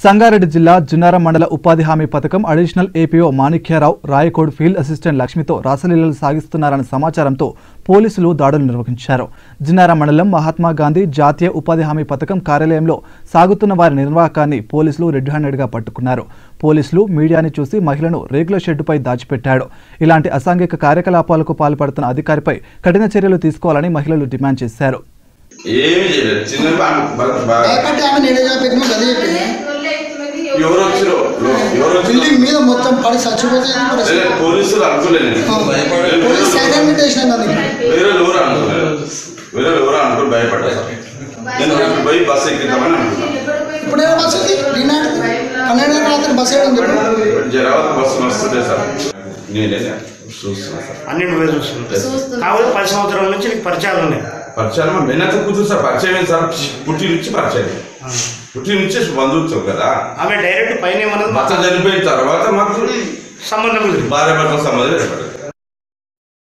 సంగారెడ్డి జిల్లా జున్నారం మండల ఉపాధి హామీ పథకం additional APO Manikyarao Raikode field assistant లక్ష్మితో రాసలీలలు సాగిస్తున్నారన్న సమాచారంతో పోలీసులు దాడులు నిర్వహించారు జిన్నారం మండలం మహాత్మా గాంధీ జాతీయ ఉపాధి హామీ పథకం కార్యాలయంలో సాగుతున్న వారి నిర్వాహకాన్ని పోలీసులు రెడ్ హ్యాండెడ్గా పట్టుకున్నారు పోలీసులు మీడియాని చూసి మహిళను రేకుల షెడ్డుపై దాచిపెట్టాడు ఇలాంటి అసాంఘిక కార్యకలాపాలకు పాల్పడుతున్న అధికారిపై కఠిన చర్యలు తీసుకోవాలని మహిళలు డిమాండ్ చేశారు ఏమి చేయలేదు చిన్న బా- బా- బా- భయపట్టి ఆమె నేనే పెట్టిన గది చెప్పింది ఎవరు వచ్చిరో ఎవరు వచ్చిరో బిల్డింగ్ మీద మొత్తం పడి చచ్చిపోతే ఏంది పరిస్థితి? లేదు, పోలీసులు అనుకోలేదు నేను. పోలీస్ సైలెంట్ పెట్టేసిన కదా వేరే ఎవరు అనుకోలేదు వేరే ఎవరు అనుకో భయపడ్డా నేను రేపు పోయి బస్సు ఎక్కిద్దామని అనుకున్నాను ఇప్పుడు ఏదో బస్సు ఉంది ఈనాడు పన్నెండు రాత్రి బస్సు ఏడు ఉంది జరావత్ బస్సు వస్తుంటే సార్ నేనే చూస్తున్నా సార్ అన్ని నువ్వే చూస్తున్నావు కాకపోతే పది సంవత్సరాల నుంచి నీకు పరిచయాలు ఉన్నాయి పరిచయం మా మెన్నత కూతురు సార్ పరిచయం ఏంటి సార్ పుట్టి నుంచి పరిచయం పుట్టి నుంచి బంధుత్వం కదా ఆమె డైరెక్ట్ పైన ఏమన్నది భర్త చనిపోయిన తర్వాత మాకు సంబంధం కుదిరింది భార్య భర్త సంబంధం ఏర్పడింది